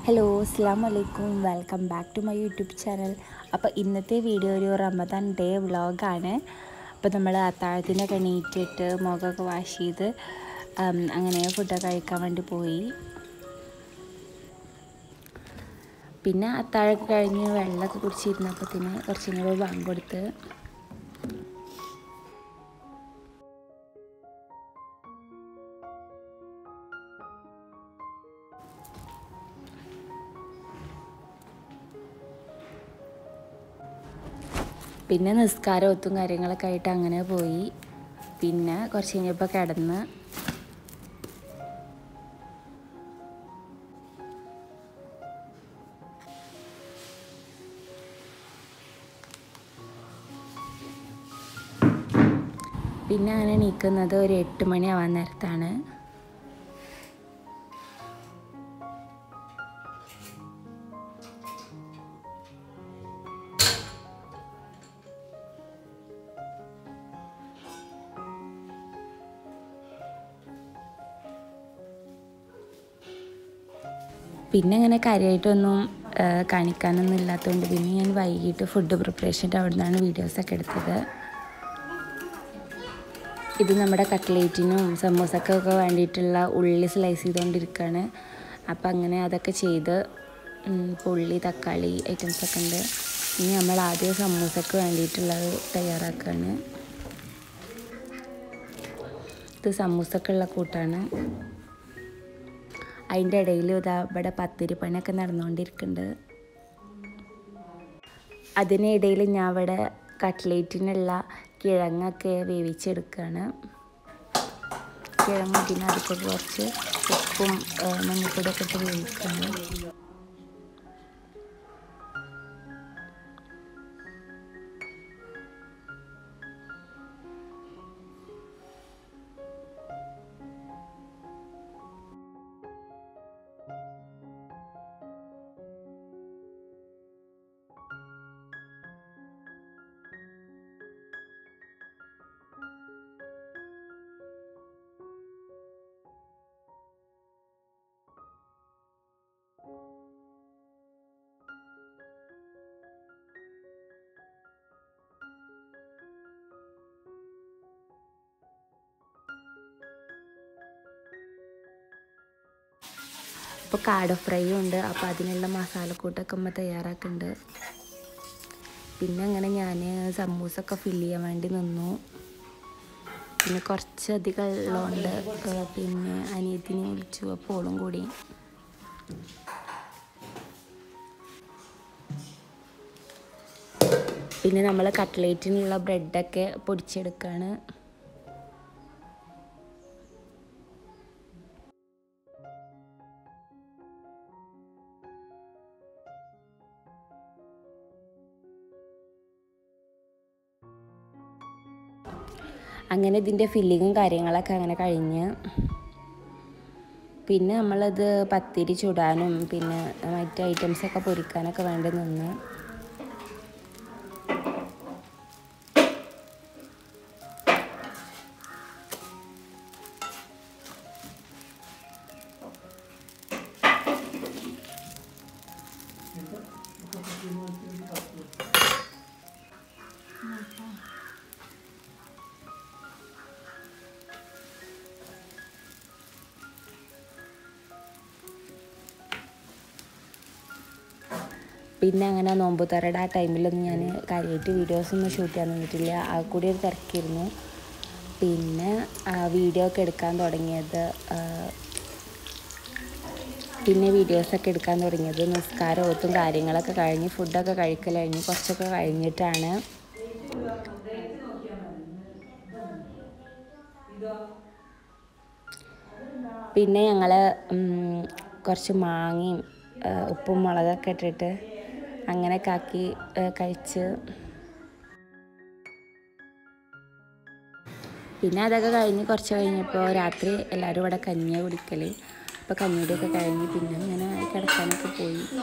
hello അസ്സാം വലൈക്കും welcome back to my YouTube channel അപ്പോൾ ഇന്നത്തെ വീഡിയോ ഒരു റമദാൻ ഡേ വ്ളോഗാണ് അപ്പോൾ നമ്മൾ അത്താഴത്തിനൊക്കെ എണീറ്റിട്ട് മുഖമൊക്കെ വാഷ് ചെയ്ത് ഉം, അങ്ങനെ ഫുഡൊക്കെ കഴിക്കാൻ വേണ്ടി പോയി പിന്നെ അത്താഴമൊക്കെ കഴിഞ്ഞ് വെള്ളമൊക്കെ കുടിച്ചിരുന്നപ്പോഴത്തേന് കുറച്ചും കൂടെ ബാങ്ക് കൊടുത്ത് പിന്നെ നിസ്കാരം ഒത്തും കാര്യങ്ങളൊക്കെ ആയിട്ട് അങ്ങനെ പോയി പിന്നെ കുറച്ച് കഴിഞ്ഞപ്പോൾ കിടന്ന് പിന്നെ അങ്ങനെ എണീക്കുന്നത് ഒരു എട്ട് മണിയാവാൻ നേരത്താണ് പിന്നെ അങ്ങനെ കാര്യമായിട്ടൊന്നും ആ, കാണിക്കാനൊന്നും ഇല്ലാത്തതുകൊണ്ട് പിന്നെ ഞാൻ വൈകിട്ട് ഫുഡ് പ്രിപ്പറേഷൻ്റെ അവിടെ നിന്നാണ് വീഡിയോസൊക്കെ എടുത്തത് ഇത് നമ്മുടെ കട്ട്ലേറ്റിനും സമൂസക്കൊക്കെ വേണ്ടിയിട്ടുള്ള ഉള്ളി സ്ലൈസ് ചെയ്തുകൊണ്ടിരിക്കുകയാണ് അപ്പം അങ്ങനെ അതൊക്കെ ചെയ്ത് ഉം, ഇപ്പോൾ ഉള്ളി തക്കാളി ഐറ്റംസൊക്കെ ഉണ്ട് ഇനി നമ്മൾ ആദ്യം സമൂസക്ക് വേണ്ടിയിട്ടുള്ളത് തയ്യാറാക്കുകയാണ് ഇത് സമൂസക്കുള്ള കൂട്ടാണ് അതിൻ്റെ ഇടയിൽ ഇതാ ഇവിടെ പത്തിരി പണിയൊക്കെ നടന്നുകൊണ്ടിരിക്കുന്നുണ്ട് അതിനിടയിൽ ഞാൻ ഇവിടെ കട്ട്ലേറ്റിനുള്ള കിഴങ്ങൊക്കെ വേവിച്ചെടുക്കുകയാണ് കിഴങ്ങ് ഇതിനകത്ത് കുറച്ച് ഉപ്പും ആ, മഞ്ഞൾപ്പൊടിയൊക്കെ ഇട്ട് വേവിക്കുകയാണ് അപ്പോൾ കാട ഫ്രൈയും ഉണ്ട് അപ്പോൾ അതിനുള്ള മസാലക്കൂട്ടൊക്കെ അമ്മ തയ്യാറാക്കുന്നുണ്ട് പിന്നെ അങ്ങനെ ഞാൻ സമൂസൊക്കെ ഫില്ല് ചെയ്യാൻ വേണ്ടി നിന്നു പിന്നെ കുറച്ചധികം ഉള്ളതുകൊണ്ട് ഏഹ് പിന്നെ അനിയത്തിനെ വിളിച്ചു അപ്പോൾ ഓളും കൂടി പിന്നെ നമ്മൾ കട്ട്ലേറ്റിനുള്ള ബ്രെഡൊക്കെ പൊടിച്ചെടുക്കുകയാണ് അങ്ങനെ ഇതിൻ്റെ ഫില്ലിങ്ങും കാര്യങ്ങളൊക്കെ അങ്ങനെ കഴിഞ്ഞ് പിന്നെ നമ്മളത് പത്തിരി ചുടാനും പിന്നെ മറ്റ് ഐറ്റംസൊക്കെ പൊരിക്കാനൊക്കെ വേണ്ടി നിന്ന് പിന്നെ അങ്ങനെ നോമ്പ് തുറയുടെ ആ ടൈമിലൊന്നും ഞാൻ കാര്യമായിട്ട് വീഡിയോസൊന്നും ഷൂട്ട് ചെയ്യാൻ നിന്നിട്ടില്ല ആ കൂടി ഒരു തിരക്കിയിരുന്നു പിന്നെ വീഡിയോ ഒക്കെ എടുക്കാൻ തുടങ്ങിയത് ആ, പിന്നെ വീഡിയോസൊക്കെ എടുക്കാൻ തുടങ്ങിയത് നിസ്കാരം ഒത്തും കാര്യങ്ങളൊക്കെ കഴിഞ്ഞ് ഫുഡൊക്കെ കഴിക്കൽ കഴിഞ്ഞ് കുറച്ചൊക്കെ കഴിഞ്ഞിട്ടാണ് പിന്നെ ഞങ്ങൾ കുറച്ച് മാങ്ങയും ആ, ഉപ്പും മുളകൊക്കെ ഇട്ടിട്ട് അങ്ങനെയൊക്കെ ആക്കി ആ, കഴിച്ച് പിന്നെ അതൊക്കെ കഴിഞ്ഞ് കുറച്ച് കഴിഞ്ഞപ്പോൾ രാത്രി എല്ലാവരും ഇവിടെ കഞ്ഞിയാണ് കുടിക്കൽ അപ്പോൾ കഞ്ഞിയുടെയൊക്കെ കഴിഞ്ഞ് പിന്നെ ഇങ്ങനെ കിടക്കാനൊക്കെ പോയി